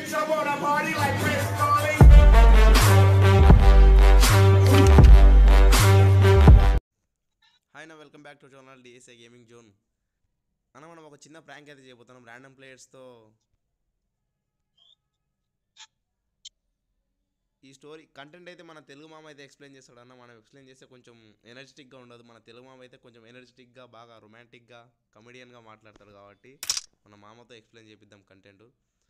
bitch, I wanna party like Chris Farley. Hi నా welcome back to channel DSA gaming zone అన్న మనం ఒక చిన్న ప్రాంక్ అయితే చేయబోతున్నాం ర్యాండమ్ ప్లేయర్స్తో ఈ స్టోరీ కంటెంట్ అయితే మన తెలుగు మామ అయితే ఎక్స్ప్లెయిన్ చేస్తాడు అన్న మనం ఎక్స్ప్లెయిన్ చేస్తే కొంచెం ఎనర్జెటిక్గా ఉండదు మన తెలుగు మామ అయితే కొంచెం ఎనర్జెటిక్గా బాగా రొమాంటిక్గా కమెడియన్గా మాట్లాడతాడు కాబట్టి మన మామతో ఎక్స్ప్లెయిన్ చేపిద్దాం కంటెంట్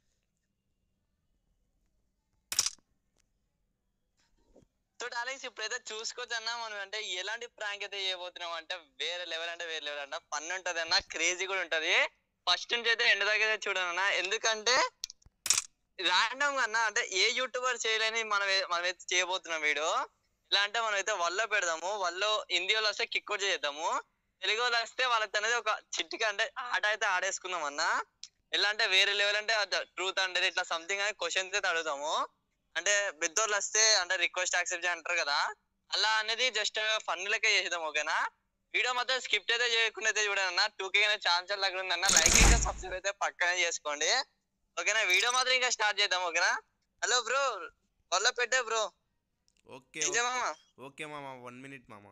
సో డాలిక్స్ ఇప్పుడైతే చూసుకోవచ్చు అన్న మనం అంటే ఎలాంటి ప్రాంక్ అయితే చేయబోతున్నాం అంటే వేరే లెవెల్ అంటే వేరే లెవెల్ అన్న ఫన్ ఉంటది అన్న క్రేజీ కూడా ఉంటది ఫస్ట్ నుంచి అయితే ఎండ్ దాకా అయితే చూడండి అన్న ఎందుకంటే ర్యాండమ్ గా అన్న అంటే ఏ యూట్యూబర్ చేయలేని మనం ఏ- మనం అయితే చేయబోతున్నాం వీడియో ఇలా అంటే మనం అయితే వల్ల పెడదాము వల్ల హిందీ వాళ్ళు వస్తే కిక్ అవుట్ చేద్దాము తెలుగు వాళ్ళు వస్తే వాళ్ళకి అనేది ఒక చిట్టిక అంటే ఆట అయితే ఆడేసుకుందాం అన్న ఎలా అంటే వేరే లెవెల్ అంటే ట్రూత్ అంటే ఇట్లా సంథింగ్ అని క్వశ్చన్స్ అయితే అడుగుతాము అంటే పెద్దోళ్ళు వస్తే అంటే రిక్వెస్ట్ యాక్సెప్ట్ అంటారు కదా అలా అనేది జస్ట్ ఫన్ లెక్క చేసేద్దాం ఓకేనా వీడియో మొత్తం స్కిప్ అయితే చేయకుండా అయితే చూడండి అన్న టూ కే ఛాన్స్ దగ్గర ఉంది అన్న లైక్ ఇంకా సబ్స్క్రైబ్ అయితే పక్కనే చేసుకోండి ఓకేనా వీడియో మాత్రం ఇంకా స్టార్ట్ చేద్దాం ఓకేనా హలో బ్రో వల్ల పెట్టే బ్రో ఓకే నిజం మామ ఓకే మామ వన్ మినిట్ మామ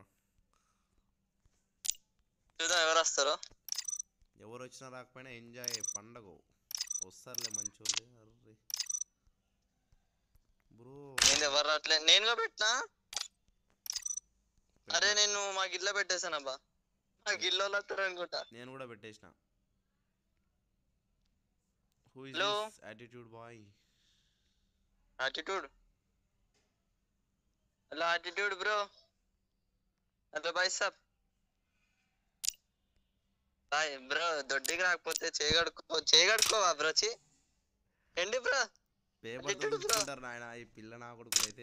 చూద్దాం ఎవరు వస్తారో ఎవరు వచ్చినా రాకపోయినా ఎంజాయ్ పండగ వస్తారులే మంచోళ్ళు అర్రే బ్రో నేను ఎవరు రావట్లే నేను కూడా పెట్టినా అరే నేను మా గిల్ల పెట్టేశాను అబ్బా మా గిల్లో వస్తారు అనుకుంటా నేను కూడా పెట్టేసిన who is Hello? This attitude boy attitude hello attitude bro hello boy సాబ్ బాయ్ బ్రో దొడ్డికి రాకపోతే చేయగడుకో చేయగడుకోవా బ్రో చి ఏంటి బ్రో పేపర్ Attitude bro. చూసుకుంటారు నాయన ఈ పిల్ల నా కొడుకులు అయితే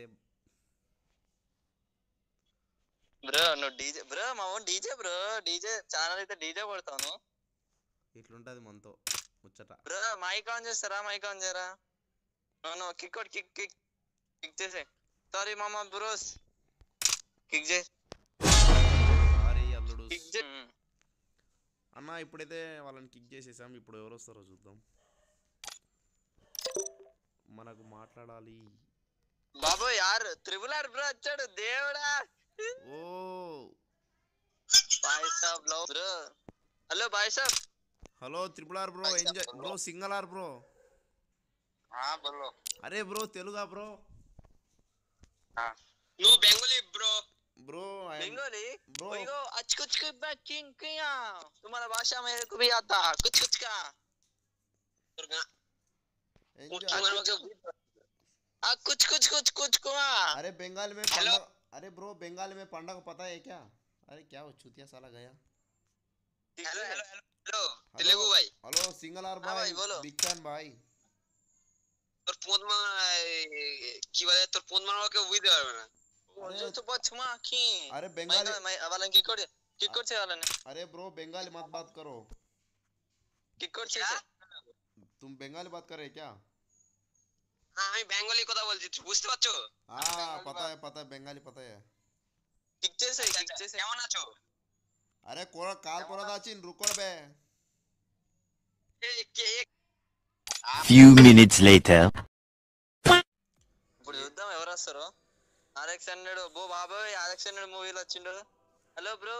బ్రో నువ్వు డీజే బ్రో మా own DJ bro DJ channel అయితే డీజే కొడతాను ఇట్లుంటది మనతో ముచ్చట బ్రో మైక్ ఆన్ చేస్తారా మైక్ ఆన్ చేయరా నో కిక్ కొట్ కిక్ కిక్ కిక్ చేసే సారీ మామా బ్రోస్ కిక్ చే సారీ అల్లుడు కిక్ చే అన్న ఇప్పుడైతే వాళ్ళని కిక్ చేసేసాం ఇప్పుడు ఎవరు వస్తారో చూద్దాం మనకు మాట్లాడాలి బాబు యారు త్రిబుల్ ఆర్ బ్రో వచ్చాడు దేవుడా ఓ బాయ్ సాబ్ లవ్ బ్రో హలో బాయ్ సాబ్ hello triple R bro enjoy bro single R bro bro అరే బ్రో తెలుగా బ్రో నువ్వు Bengali bro bro Bengali Bro. वही को अच कुछ के बैकिंग किया तुम्हारा भाषा मेरे को भी आता कुछ कुछ का आ कुछ कुछ कुछ कुछ को अरे बंगाल में Hello? पंडा अरे ब्रो बंगाल में पंडा को पता है क्या अरे क्या वो चुतिया साला गया hello hello hello Hello? Telugu भाई हेलो सिंगल आर हाँ भाई भाई, बोलो। बिग फैन भाई তোর ফোন কি বলে তোর ফোন মারবা কেউ বুঝতে পারবে না जो तो बहुत छुमा की अरे मैं बंगाली मैं वाला की कोड की कोड से वाला ने अरे ब्रो बंगाली मत बात करो की कोड से क्या? तुम बंगाली बात कर रहे क्या হ্যাঁ আমি বেঙ্গলি কথা বলছি তুই বুঝতে পারছো हाँ पता है पता है बंगाली पता है किक से किक से কেমন আছো अरे कोरा काल कोरा दाचिन रुको बे এই কে এ- Few minutes later. ఇప్పుడు చూద్దాం ఎవరు వస్తారు ఆర్ఎక్స్ హండ్రెడ్ బో బాబాయ్ ఆర్ఎక్స్ హండ్రెడ్ మూవీలో వచ్చిండు హలో బ్రో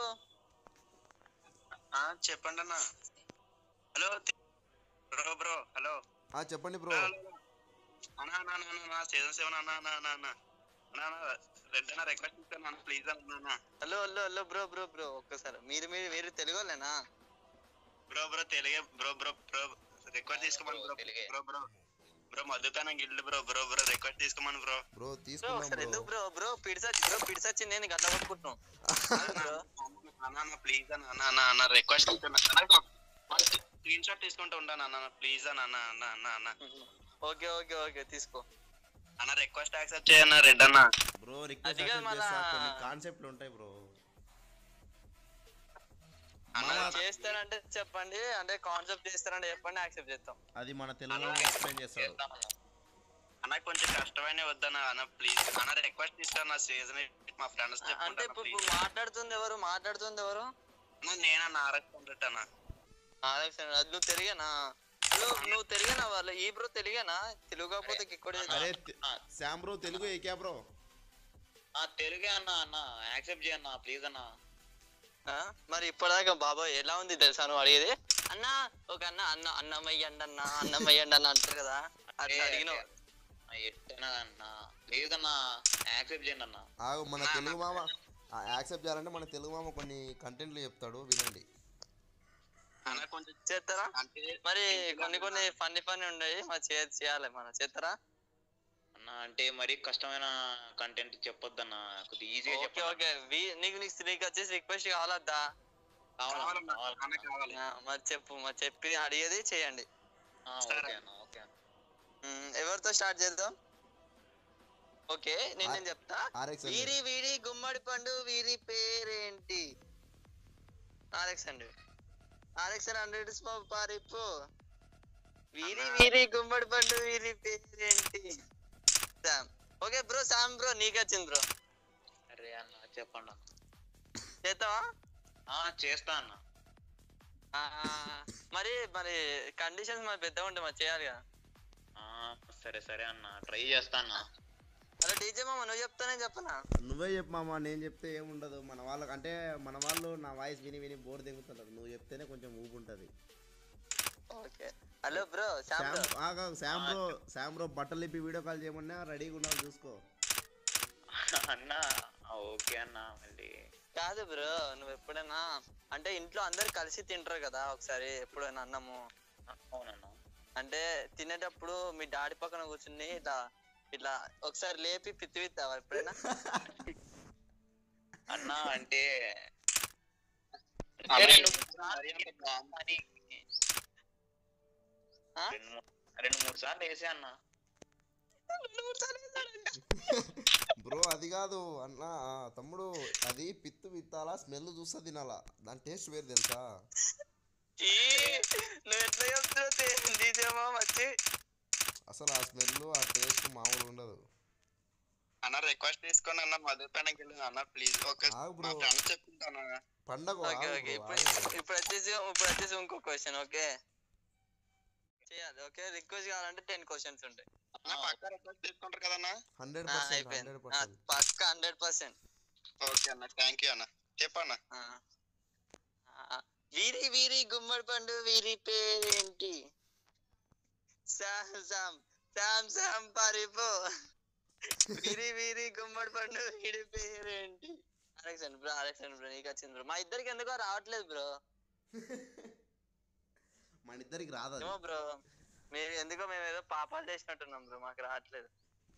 ఆ, చెప్పండి అన్న హలో బ్రో బ్రో హలో हाँ చెప్పండి బ్రో అన్న అన్న అన్న అన్న సీజన్ సెవెన్ అన్న అన్న అన్న అన్న అన్న అన్న రెడ్ అన్న రిక్వెస్ట్ ఇస్తాను అన్న ప్లీజ్ అన్న అన్న hello hello hello bro bro bro ఒక్కసారి మీరు మీరు మీరు తెలుగు వాళ్ళేనా బ్రో బ్రో తెలుగే బ్రో బ్రో బ్రో రిక్వెస్ట్ తీసుకోమని బ్రో తెలుగే. బ్రో బ్రో బ్రో మధుకాన guild bro bro bro request తీసుకోమని బ్రో బ్రో బ్రో తీసుకుందాం ఒకసారి బ్రో ఎందుకు బ్రో బ్రో పిడిసచ్చి బ్రో పిడిసచ్చి నేను గట్ల కొట్టుకుంటున్నాం బ్రో అన్న అన్న ప్లీజ్ అన్న అన్న అన్న అన్న రిక్వెస్ట్ స్క్రీన్ షాట్ తీసుకుంటూ ఉంటాను అన్న ప్లీజ్ అన్న అన్న అన్న అన్న అన్న ఓకే ఓకే ఓకే తీసుకో అన్న రిక్వెస్ట్ యాక్సెప్ట్ చేయన్న రెడ్ అన్న బ్రో రిక్వెస్ట్ అది కాదు యాక్సెప్ట్ మళ్ళా- చేస్తా కొన్ని కాన్సెప్ట్లు ఉంటాయి బ్రో అన్న మామ, చేస్తారంటే చెప్పండి అంటే కాన్సెప్ట్ చేస్తారంటే చెప్పండి యాక్సెప్ట్ చేస్తాం అది మన తెలుగులో ఎక్స్ప్లెయిన్ చేస్తాడు అన్న కొంచెం కష్టమైన వద్దన్న అన్న ప్లీజ్ అన్న రిక్వెస్ట్ ఇస్తాను నా సీజన్ మా ఫ్రెండ్స్ అంటే చెప్పుకుంటాను ఇప్పుడు ప్లీజ్ ఇప్పుడు మాట్లాడుతుంది ఎవరు మాట్లాడుతుంది ఎవరు నేనన్న ఆర్ఎక్స్ హండ్రెడ్ అన్న ఆర్ఎక్స్ అది నువ్వు తెలియనా హలో నువ్వు తెలుగేనా వాళ్ళు ఈ బ్రో తెలుగేనా తెలుగు కాకపోతే ఇక్కడ అరే తె- శామ్ బ్రో తెలుగు ఏకే బ్రో ఆ తెలుగే అన్న అన్న యాక్సెప్ట్ చేయన్న ప్లీజ్ అన్న మరి ఇప్పటిదాకా బాబాయ్ ఎలా ఉంది తెలుసా నువ్వు అడిగేది అన్న ఒక అన్న అన్న అన్నమయ్య అన్న అన్నమయ్య అన్న అంటారు కదా అట్లా అడిగినావు ఎట్టనా అన్న ప్లీజ్ అన్న యాక్సెప్ట్ చేయండి అన్న ఆగు మన తెలుగు మామ యాక్సెప్ట్ చేయాలంటే మన తెలుగు మామ కొన్ని కంటెంట్లు చెప్తాడు వినండి అన్న కొంచెం చేస్తారా అంటే మరి కొన్ని కొన్ని ఫన్నీ ఫన్నీ ఉన్నాయి మరి చే- చేయాలి మనం చేస్తారా అన్న అంటే మరీ కష్టమైన కంటెంట్ చెప్పొద్దన్న కొద్దిగా ఈజీగా ఓకే చెప్పండి ఓకే వి- నీకు నీకు నీకు వచ్చేసి రిక్వెస్ట్ కావాలద్దా కావాలన్న కావాలన్నా అన్న కావాలి ఆ, మరి చెప్పు మరి చెప్పి అడిగేది చేయండి ఓకే అన్న ఓకే అన్న ఉమ్, ఎవరితో స్టార్ట్ చేద్దాం ఓకే నేను నేను చెప్తా ఆర్ఎక్స్ వీరి వీరి గుమ్మడి పండు వీరి పేరేంటి ఆర్ఎక్స్ హండ్రెడ్ ఆర్ఎక్స్ హండ్రెడ్ పారిపో వీరి వీరి గుమ్మడి పండు వీరి పేరేంటి Sam okay bro Sam bro నీకు వచ్చింది బ్రో అరే అన్న చెప్పండి అన్న చేస్తావా ఆ, చేస్తా అన్న ఆ, మరి మరి కండిషన్స్ మరి పెద్దగా ఉంటాయి మరి చేయాలి కదా ఆ, సరే సరే అన్న ట్రై చేస్తా అన్న అరే డీజే మామ నువ్వు చెప్తానే చెప్పనా నువ్వే చెప్పు మామ నేను చెప్తే ఏముండదు మన వాళ్ళకి అంటే మన వాళ్ళు నా వాయిస్ విని విని బోర్ దిగుతున్నారు నువ్వు చెప్తేనే కొంచెం ఊపు ఉంటుంది okay hello bro Sam Sam bro ఆగా శామ్ బ్రో శామ్ బ్రో బట్టలు ఇప్పి వీడియో కాల్ చేయమన్నా రెడీగా ఉన్నావు చూసుకో అన్న ఆ, ఓకే అన్న మళ్ళీ కాదు బ్రో నువ్వు ఎప్పుడైనా అంటే ఇంట్లో అందరు కలిసి తింటారు కదా ఒకసారి ఎప్పుడైనా అన్నము అవునన్న అంటే తినేటప్పుడు మీ డాడీ పక్కన కూర్చుని ఇట్లా ఇట్లా ఒకసారి లేపి పిత్తి పిత్తావా ఎప్పుడైనా అన్న అంటే అన్న, రెండు మరి అంత బాగుంది. మరి ఆ? రెండు మూడు- రెండు మూడు సార్లు వేసా అన్న బ్రో అది కాదు అన్న ఆ, తమ్ముడు అది పిత్తు విత్తాలా స్మెల్ చూస్తా తినాలా దాని టేస్ట్ వేరు తెలుసా ఈ, నువ్వు ఎట్లా చెప్తున్నావు డీజే మామ వచ్చి అసలు ఆ స్మెల్ ఆ టేస్ట్ మామూలు ఉండదు అన్న రిక్వెస్ట్ తీసుకోండి అన్న మధుపైనకి వెళ్ళి అన్న ప్లీజ్ ఒక ఆగు మా bro. ఫ్రెండ్స్ చెప్పుకుంటాను పండగ ఓకే ఆగు ఓకే bro, ఇప్పుడు ఆగు. ఇప్పుడు వచ్చేసి ఇప్పుడు వచ్చేసి ఇంకో క్వశ్చన్ ఓకే చేయాలి ఓకే రిక్వెస్ట్ కావాలంటే టెన్ క్వశ్చన్స్ ఉంటాయి అన్న పక్క రిక్వెస్ట్ తీసుకుంటారు కదన్నా హండ్రెడ్ ఆ, పర్సెంట్ అయిపోయింది హండ్రెడ్ ఆ, పర్సెంట్ పక్క హండ్రెడ్ పర్సెంట్ ఓకే అన్న థ్యాంక్ యూ అన్న చెప్పన్న ఆ. ఆ, వీరి వీరి గుమ్మడి పండు వీరి పేరేంటి శామ్ శామ్ శామ్ శామ్ పారిపో వీరి వీరి గుమ్మడి పండు వీడి పేరేంటి అలెక్సాండర్ బ్రో అలెక్సాండర్ బ్రో నీకు వచ్చింది బ్రో మా ఇద్దరికి ఎందుకో రావట్లేదు బ్రో మన ఇద్దరికి రాదు అది ఏమో బ్రో మేము ఎందుకో మేము ఏదో పాపాలు చేసినట్టున్నాం బ్రో మాకు రావట్లేదు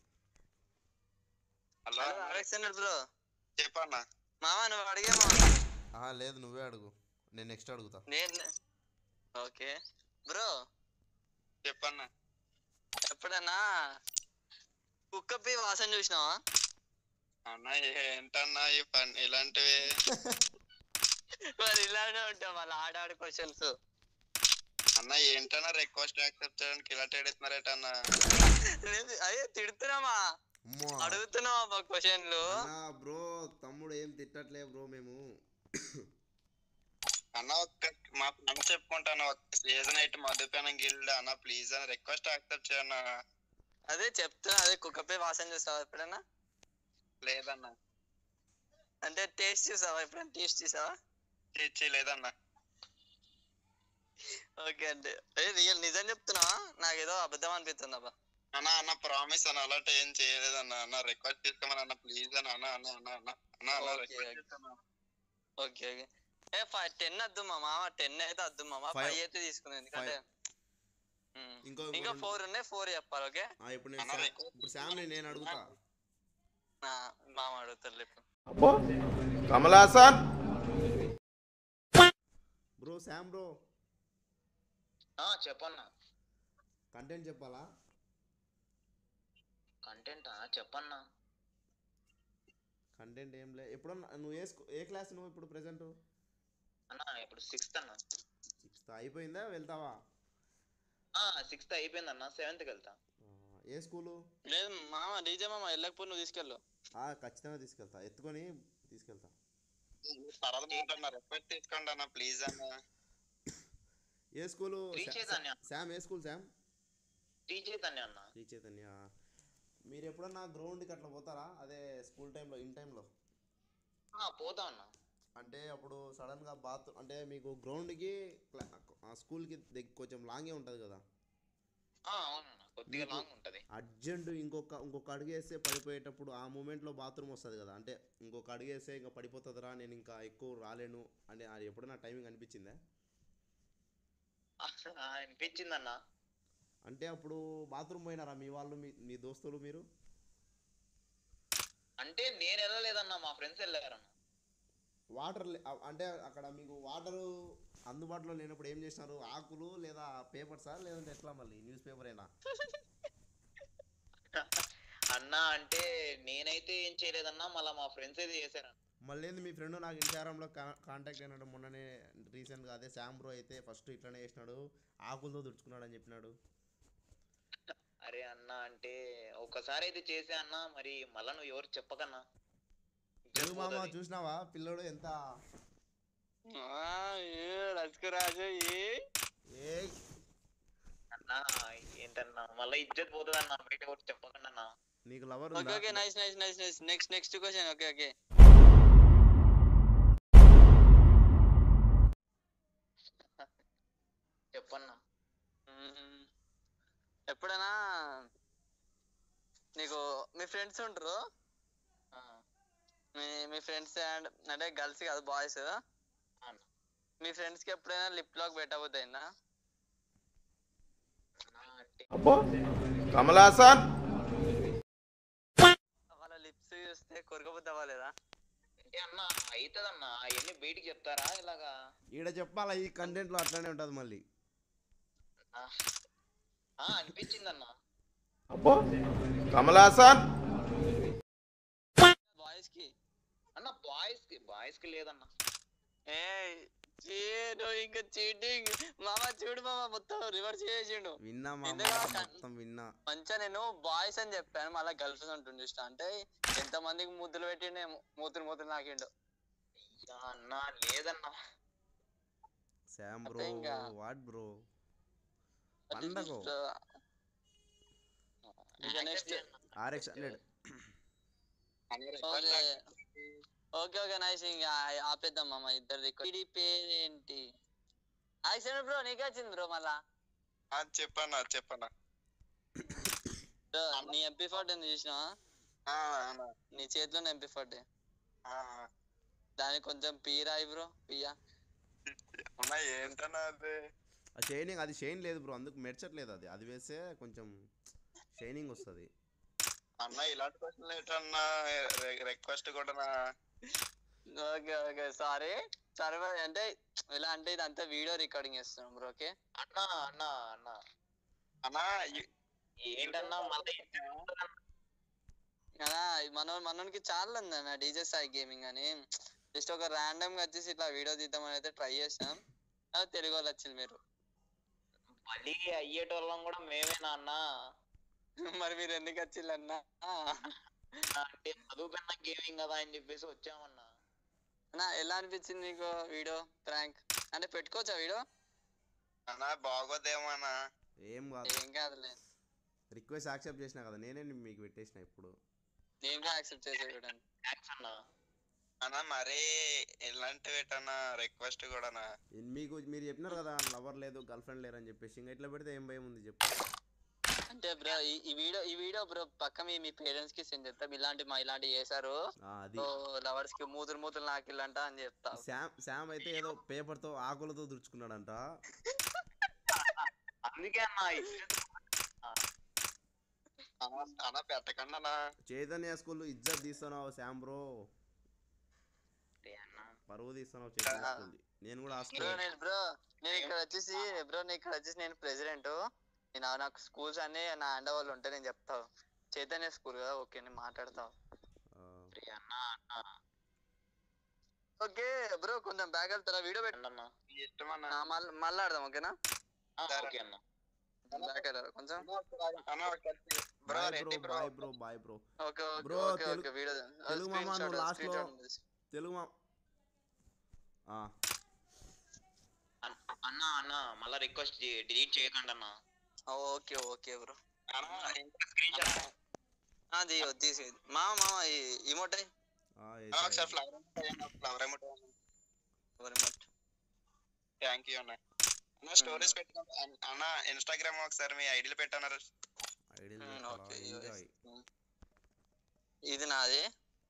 హలో హలో అలెక్సాండర్ బ్రో చెప్పన్న మామ నువ్వు అడిగేమో ఆహా, లేదు నువ్వే అడుగు నేను నెక్స్ట్ అడుగుతా నేను ఓకే బ్రో చెప్పన్న ఎప్పుడన్నా కుక్కపి వాసన చూసినావా అన్న ఏంటన్నా ఈ పని ఇలాంటివి మరి ఇలానే ఉంటాం వాళ్ళ ఆడాడు క్వశ్చన్స్ అన్న ఏంటన్నా రిక్వెస్ట్ యాక్సెప్ట్ చేయడానికి ఇలా ఏడుస్తున్నారేటన్నా అయ్యే తిడుతున్నామా అమ్మో అడుగుతున్నావా క్వశ్చన్లు అన్నా బ్రో తమ్ముడు ఏం తిట్టట్లే బ్రో మేము అన్న ఒక్క మా ఫ్రెండ్స్ చెప్పుకుంటాను ఒక్క సీజన్ అయితే మధుపైన గిల్డ్ అన్న ప్లీజ్ అని రిక్వెస్ట్ యాక్సెప్ట్ చేయన్న అదే చెప్తున్నా అదే కుక్కపై వాసన చూసావా ఎప్పుడైనా లేదన్నా అంటే టేస్ట్ చూసావా ఎప్పుడైనా టేస్ట్ చూసావా ఇచ్చి లేదన్నా ఓకే అంటే అదే రియల్ నిజం చెప్తున్నావా నాకు ఏదో అబద్ధం అనిపిస్తుంది అబ్బా అన్న అన్న ప్రామిస్ అన్న అలాంటి ఏం చేయలేదన్న అన్న రిక్వెస్ట్ తీసుకోమని అన్న ప్లీజ్ అన్న అన్న అన్న అన్న అన్న అన్న అన్న Okay, రిక్వెస్ట్ okay. చేస్తాను ఓకే ఓకే ఏ ఫైవ్ టెన్ వద్దు మా మామ టెన్ అయితే వద్దు మామ Five. ఫైవ్ అయితే తీసుకుంది ఎందుకంటే ఉమ్. ఇంకో ఇంకా ఇంకో ఫోర్ ఉన్నాయి ఫోర్ చెప్పాలి ఓకే ఆ, ఇప్పుడు నేను అన్న, శా- request ఇప్పుడు శామ్ని నేను అడుగుతా ఆ, మామ అడుగుతారు ఇప్పుడు కమలాసన్ బ్రో శామ్ బ్రో ఆ, చెప్పన్నా కంటెంట్ చెప్పాలా కంటెంట్ చెప్పన్నా కంటెంట్ ఏం లే ఎప్పుడో నువ్వు ఏ స్కూ- ఏ క్లాస్ నువ్వు ఇప్పుడు ప్రెసెంట్ అన్న ఇప్పుడు సిక్స్త్ అన్న సిక్స్త్ అయిపోయిందా వెళ్తావా సిక్స్త్ అయిపోయింది అన్న సెవెంత్కి వెళ్తా ఆ, ఏ స్కూలు లేదు మామ డీజే మామ వెళ్ళకపోతే నువ్వు తీసుకెళ్ళు ఆ, ఖచ్చితంగా తీసుకెళ్తా ఎత్తుకొని తీసుకెళ్తా తర్వాత మాట్లాడిన రిక్వెస్ట్ తీసుకోండి అన్న ప్లీజ్ అన్న ఏ స్కూలు శ్రీ శా- చైతన్య. శామ్ ఏ స్కూల్ శామ్ శ్రీ చైతన్య అన్న శ్రీ చైతన్య మీరు ఎప్పుడన్నా గ్రౌండ్కి అట్లా పోతారా అదే స్కూల్ టైంలో ఇన్ టైంలో ఆ, పోతా అన్న అంటే అప్పుడు సడన్గా బాత్ అంటే మీకు గ్రౌండ్కి స్కూల్కి దగ్గర కొంచెం లాంగే ఉంటుంది కదా ఆ, అవునన్న కొద్దిగా మీకు- లాంగ్ ఉంటది అర్జెంట్ ఇంకొక ఇంకొక అడుగు వేస్తే పడిపోయేటప్పుడు ఆ మూమెంట్లో బాత్రూమ్ వస్తుంది కదా అంటే ఇంకొక అడుగు వేస్తే ఇంకా పడిపోతుందిరా నేను ఇంకా ఎక్కువ రాలేను అంటే అది ఎప్పుడైనా టైమింగ్ అనిపించిందా ఆ, అనిపించింది అన్న అంటే అప్పుడు బాత్రూమ్ పోయినారా మీ వాళ్ళు మీ మీ దోస్తులు మీరు అంటే నేను వెళ్ళలేదన్న మా ఫ్రెండ్స్ వెళ్ళారన్న వాటర్ అంటే అక్కడ మీకు వాటర్ అందుబాటులో లేనప్పుడు ఏం చేసినారు ఆకులు లేదా పేపర్సా లేదంటే ఎట్లా మళ్ళీ న్యూస్ పేపర్ అయినా అన్న అంటే నేనైతే ఏం చేయలేదన్నా మళ్ళీ మా ఫ్రెండ్స్ అయితే చేశారన్న మళ్ళీ ఏంది మీ ఫ్రెండ్ నాకు ఇన్స్టాగ్రామ్లో కాంటాక్ట్ అయినాడు మొన్ననే రీసెంట్గా అదే శామ్ బ్రో అయితే ఫస్ట్ ఇట్లనే చేసినాడు ఆకులతో దుడుచుకున్నాడు అని చెప్పినాడు అరే అన్న అంటే ఒకసారి అయితే చేసా అన్న మరి మళ్ళా నువ్వు ఎవరు చెప్పకన్నా తెలుగు మామ పోతది. చూసినావా పిల్లోడు ఎంత రసుకురాజు ఏ అన్న ఏంటన్నా మళ్ళీ ఇజ్జత్ పోతుంది అన్న బయట ఎవరు చెప్పకండి అన్న నీకు lover okay okay nice nice nice nice next next question okay okay చెప్పన్నా మ్మ్. ఎప్పుడైనా నీకు మీ ఫ్రెండ్స్ ఉంటారు ఆ, మీ మీ ఫ్రెండ్స్ అండ్ అంటే గర్ల్స్ కాదు బాయ్స్ అన్న మీ ఫ్రెండ్స్ కి ఎప్పుడైనా లిప్ లాక్ పెట్టబోతాయినా అన్న అంటే అబ్బో కమలాసన్ వాళ్ళ లిప్స్ చూస్తే కొరకపోతే అవ్వలేదా అంటే అన్న అవుతుందన్న అవన్నీ బయటికి చెప్తారా ఇలాగా ఈడ చెప్పాలా ఈ కంటెంట్లో అట్లనే ఉంటుంది మళ్ళీ ఆ, ఆ, అనిపించింది అన్న అబ్బో కమలాసన్ బాయ్స్ కి అన్న బాయ్స్ కి బాయ్స్ కి లేదన్న ఏ నువ్వు ఇంకా చీటింగ్ మామ చూడు మామ మొత్తం రివర్స్ చేసిండు విన్నా మా ఎందుకు మాట కన్- మొత్తం విన్నా మంచిగా నేను బాయ్స్ అని చెప్పాను మళ్ళీ గర్ల్స్ అంటుంది చూసిన అంటే ఎంత మందికి ముద్దులు పెట్టిండే మూతులు మూతులు నాకిండు అయ్యా, అన్న లేదన్న శామ్ అదే బ్రో ఇంకా. వాట్ బ్రో పండగ ఇక next RX hundred okay okay okay nice ఇంకా ఆపేద్దాం మామ ఇద్దరు ఇది పేరేంటి యాక్షన్ బ్రో నీకు వచ్చింది బ్రో మళ్ళా చెప్పన్నా చెప్పన్నా బ్రో నీ ఎంపీ ఫోర్ట్ ఉంది చూసినా నీ చేతిలో ఎంపీ ఫోర్ట్ దానికి కొంచెం పీ రాయి బ్రో పియా అన్నా ఏంటన్నా అది ఆ షైనింగ్ అది షైన్ లేదు బ్రో అందుకు మెడ్చట్లేదు అది అది వేస్తే కొంచెం షైనింగ్ వస్తుంది అన్న ఇలాంటి క్వశ్చన్ ఏంటన్నా రిక్వెస్ట్ కూడా ఓకే ఓకే సారీ సరే మరి అంటే ఎలా అంటే ఇదంతా వీడియో రికార్డింగ్ చేస్తున్నాం బ్రో ఓకే అన్న అన్న అన్న అన్నా ఈ- ఏంటన్నా మళ్ళీ అలా మన మనకి చాలా ఉందన్న డీజే సాయి గేమింగ్ అని జస్ట్ ఒక ర్యాండమ్ గా వచ్చేసి ఇట్లా వీడియో తీద్దామని అయితే ట్రై చేసాం అది తెలుగు వాళ్ళు వచ్చింది మీరు మళ్ళీ అయ్యేటోళ్ళం కూడా మేమేనా అన్న మరి మీరు ఎందుకు వచ్చిల్లన్నా అంటే చదువుకున్న గేమింగ్ కదా అని చెప్పేసి వచ్చామన్నా అన్న ఎలా అనిపించింది మీకు వీడియో ప్రాంక్ అంటే పెట్టుకోవచ్చా వీడియో అన్నా బాగోదేమన్నా ఏం కాదు ఏం కాదులే రిక్వెస్ట్ యాక్సెప్ట్ చేసిన కదా నేనే మీకు పెట్టేసిన ఇప్పుడు నేను కూడా యాక్సెప్ట్ చేసే చూడండి థ్యాంక్స్ అన్న అన్నా మరీ ఇలాంటివి ఏంటన్నా రిక్వెస్ట్ కూడానా ఇన్ మీకు మీరు చెప్పినారు కదా లవర్ లేదు గర్ల్ ఫ్రెండ్ లేరు అని చెప్పేసి ఇంకా ఇట్లా పెడితే ఏం భయం ఉంది చెప్పు అంటే బ్రో ఈ వీడియో ఈ వీడియో బ్రో పక్క మీ మీ పేరెంట్స్ కి సెండ్ చేస్తాం ఇలాంటి మా ఇలాంటి చేశారు ఆ, అది సో లవర్స్ కి మూతులు మూతులు నాకిల్లంట అని చెప్తా శామ్ శామ్ అయితే ఏదో పేపర్తో ఆకులతో దుడుచుకున్నాడంట అందుకే అన్న ఇజ్జత్ అన్నా అన్నా పెట్టకండి అన్నా చైతన్య స్కూల్ ఇజ్జత్ తీస్తున్నావు శామ్ బ్రో అంటే అన్న పరువు తీస్తున్నావు చైతన్య స్కూల్ నేను కూడా ఆ బ్రో స్కూల్ నేను బ్రో నేను ఇక్కడ వచ్చేసి బ్రో నేను ఇక్కడ వచ్చేసి నేను ప్రెసిడెంట్ నేను నాకు స్కూల్స్ అన్ని నా అండ వాళ్ళు ఉంటే నేను చెప్తా చైతన్య స్కూల్ కదా ఓకే నేను మాట్లాడతా అంటే అన్న అన్న ఓకే బ్రో కొంచెం బ్యాగ్ వెళ్తారా వీడియో పెట్టు అన్న ఇష్టమన్నా ఆ, మళ్ళీ మళ్ళీ ఆడదాం ఓకేనా ఆ, ఓకే అన్న బ్యాక్ వెళ్ళారు కొంచెం అన్నా bro bye Reddy bro bro bye bro bye bro okay okay Bro, okay తెలు- ఓకే వీడియో తెలుగు మామ నువ్వు last లో- తెలుగు మా ఆ, అన్న- అన్న అన్న మళ్ళా రిక్వెస్ట్ డిలీట్ చేయకండి అన్న okay okay bro screenshot అది తీసి మామ మామ ఇమోటే ఆ, ఒకసారి వేసేయ్. Flower flower amount remote thank you అన్న అన్న స్టోరీస్ పెట్టుకుంటా అన్న ఇన్స్టాగ్రామ్ ఒకసారి మీ ఐడిలు పెట్టన్నారు ఐడియల్ ఉమ్, పెట్టాలా? Okay, enjoy. ఇది నాది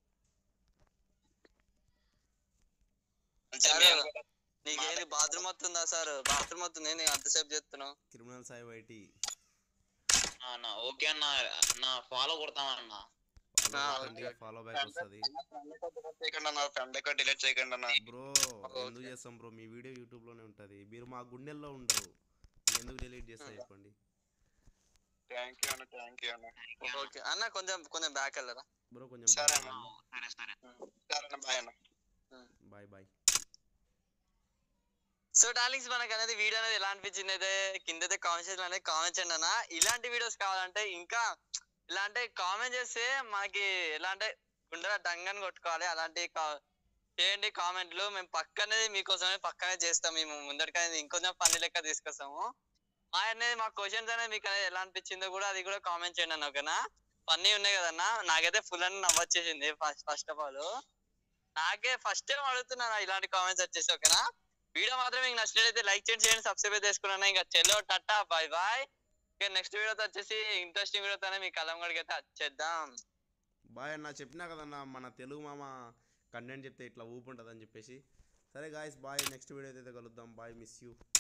అంటే సరే. మేము కూడా- నీకు ఏది బాత్రూమ్ వస్తుందా సార్ బాత్రూమ్ వస్తుంది నేను అంతసేపు చెప్తున్నావు క్రిమినల్ సాయి వైటి అన్న ఓకే అన్న నా ఫాలో కొడతామన్న ఆ, ఫాలో బ్యాక్ వస్తుంది అన్న friend request delete చేయకండి అన్న ఫ్రెండ్ రికార్డ్ డిలీట్ చేయకండి అన్న బ్రో ఓకే. ఎందుకు చేస్తాం బ్రో మీ వీడియో యూట్యూబ్ లోనే ఉంటది మీరు మా గుండెల్లో ఉండరు ఎందుకు డిలీట్ చేస్తా చెప్పండి థ్యాంక్ యూ అన్న థ్యాంక్ యూ అన్న ఓకే అన్న కొంచెం కొంచెం బ్యాక్ వెళ్ళరా బ్రో కొంచెం సరే అన్న సరే సరే సరే అన్న బాయ్ అన్న బాయ్ బాయ్ సో డార్లింగ్స్ మనకు అనేది వీడియో అనేది ఎలా అనిపించింది అయితే కింద అయితే కామెంట్ సెక్షన్ అనేది కామెంట్ చేయండి అన్న ఇలాంటి వీడియోస్ కావాలంటే ఇంకా ఇలా అంటే కామెంట్ చేస్తే మనకి ఎలా అంటే గుండెల డంగని కొట్టుకోవాలి అలాంటి కా- చేయండి కామెంట్లు మేము పక్కనే మీకోసమే పక్కనే చేస్తాం మేము ముందటికనేది ఇంకొంచెం పని లెక్క తీసుకొస్తాము మా అనేది మా క్వశ్చన్స్ అనేది మీకు అనేది ఎలా అనిపించిందో కూడా అది కూడా కామెంట్ చేయండి అన్న ఓకేనా ఫన్నీ ఉన్నాయి కదన్న నాకైతే ఫుల్ అని నవ్వొచ్చేసింది ఫస్ట్ ఫస్ట్ ఆఫ్ ఆల్ నాకే ఫస్ట్ టైం అడుగుతున్నాను ఇలాంటి కామెంట్స్ వచ్చేసి ఓకేనా వీడియో మాత్రం మీకు నచ్చినట్లయితే లైక్ చేయండి చేయండి సబ్స్క్రైబ్ చేసుకున్నాను ఇంకా చెల్లో టట్టా బాయ్ బాయ్ ఇంకా నెక్స్ట్ వీడియోతో వచ్చేసి ఇంట్రెస్టింగ్ వీడియోతోనే మీ కలం గడికి అయితే వచ్చేద్దాం బాయ్ అన్న చెప్పినా కదన్నా మన తెలుగు మామ కంటెంట్ చెప్తే ఇట్లా ఊపు ఉంటుందని చెప్పేసి సరే గాయస్ బాయ్ నెక్స్ట్ వీడియో అయితే కలుద్దాం బాయ్ మిస్ యూ